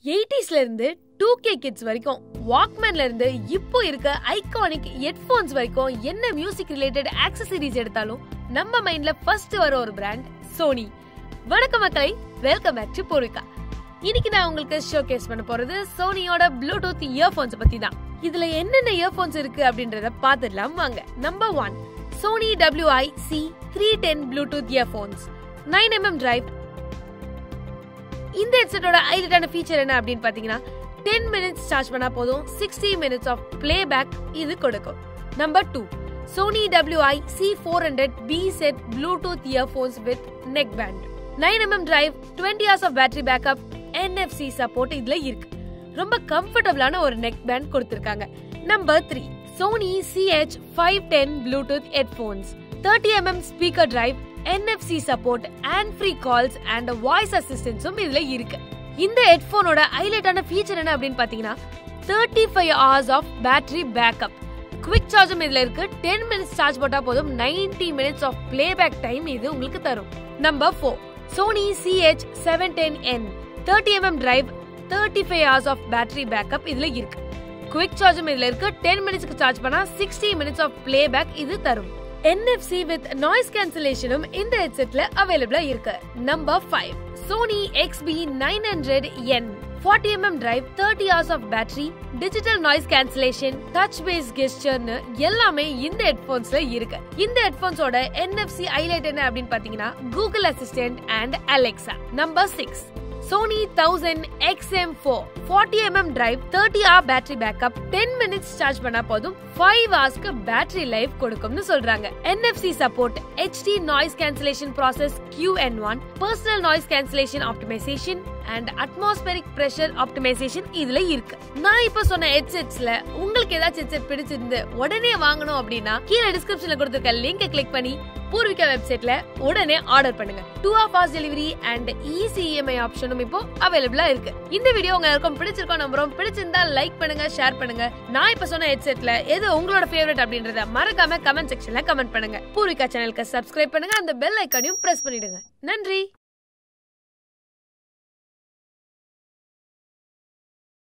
எயிட்டிஸ்ல இருந்து two K kids வரைக்கும் வாக்மேன்ல இருந்து இப்போ இருக்க ஐகானிக் ஹெட்போன்ஸ் வரைக்கும் என்ன மியூசிக் ரிலேட்டட் ஆக்சசரிஸ் எடுத்தாலும் நம்ம மைண்ட்ல ஃபர்ஸ்ட் வர ஒரு பிராண்ட் சோனி வணக்கம் மக்களை வெல்கம் பேக் டு பூர்விகா இன்னைக்கு நான் உங்களுக்கு ஷோ கேஸ் பண்ண போறது சோனியோட ப்ளூடூத் இயர்போன்ஸ் பத்தி தான் இதுல என்னென்ன இயர்போன்ஸ் இருக்கு அப்படின்றத பார்த்துடலாம் வாங்க number one Sony WI C three ten Bluetooth earphones nine MM drive இந்த ஹெட்செட்டோட ஹைலைட்டான ஃபீச்சர் என்ன அப்படின்னு பார்த்தீங்கன்னா டென் மினிட்ஸ் சார்ஜ் பண்ணா போதும் sixty minutes of play back இது கொடுக்கும் number two Sony WI C four hundred B set Bluetooth earphones with neck band nine MM drive twenty hours of battery backup NFC support இதுல இருக்கு ரொம்ப கம்ஃபர்டபுளான ஒரு neck band கொடுத்துருக்காங்க number three Sony CH five ten Bluetooth headphones thirty MM speaker drive NFC support and free calls and voice அசிஸ்டன்ஸும் இதுல இருக்கு இந்த ஹெட்ஃபோனோட ஹைலைட்டான ஃபீச்சர் என்ன அப்படின்னு பாத்தீங்கன்னா thirty five hours of battery backup quick சார்ஜும் இதுல இருக்கு டென் மினிட்ஸ் சார்ஜ் போட்டா போதும் ninety minutes of playback time இது உங்களுக்கு தரும் number four Sony CH seven ten N thirty MM drive thirty five hours of battery backup இதுல இருக்கு குவிக் சார்ஜும் இதுல இருக்கு டென் மினிட்ஸ்க்கு சார்ஜ் பண்ணா சிக்ஸ்டி மினிட்ஸ் ஆஃப் பிளேபேக் இது தரும் NFC வித் நாய்ஸ் கேன்சலேஷனும் இந்த ஹெட்செட்ல அவைலபிளா இருக்கு number five Sony XB nine hundred N forty MM drive thirty hours of battery digital noise cancellation touch based கெஸ்டர்னு எல்லாமே இந்த ஹெட்போன்ஸ்ல இருக்கு இந்த ஹெட்போன்ஸோட NFC ஹைலைட் என்ன அப்படின்னு பாத்தீங்கன்னா Google Assistant and Alexa number six Sony thousand XM four forty MM drive thirty hours battery backup ten minutes charge பண்ணா போதும் ஃபைவ் ஹவர்ஸ்க்கு பேட்டரி லைஃப் கொடுக்கும்னு சொல்றாங்க NFC support HD noise cancellation process QN1 one personal noise cancellation optimisation and atmospheric pressure optimisation இதுல இருக்கு நான் இப்ப சொன்ன ஹெட்செட்ஸ்ல உங்களுக்கு ஏதாச்சும் ஹெட்செட் பிடிச்சிருந்து உடனே வாங்கணும் அப்படின்னா கீழே டிஸ்கிரிப்ஷன்ல கொடுத்துருக்க லிங்கை கிளிக் பண்ணி பூர்விகா வெப்சைட்ல உடனே ஆர்டர் பண்ணுங்க two hour fast delivery and easy EMI ஆப்ஷனும் இப்போ அவைலபிளா இருக்கு இந்த வீடியோ உங்க எல்லாருக்கும் பிடிச்சிருக்கோம் நம்புறோம் பிடிச்சிருந்தா லைக் பண்ணுங்க ஷேர் பண்ணுங்க நான் இப்ப சொன்ன ஹெட்செட்ல எது உங்களோட ஃபேவரட் அப்படின்றத மறக்காம கமெண்ட் செக்ஷன்ல கமெண்ட் பண்ணுங்க பூர்விகா சேனலுக்கு சப்ஸ்கிரைப் பண்ணுங்க அந்த பெல் ஐக்கானையும் பிரஸ் பண்ணிடுங்க நன்றி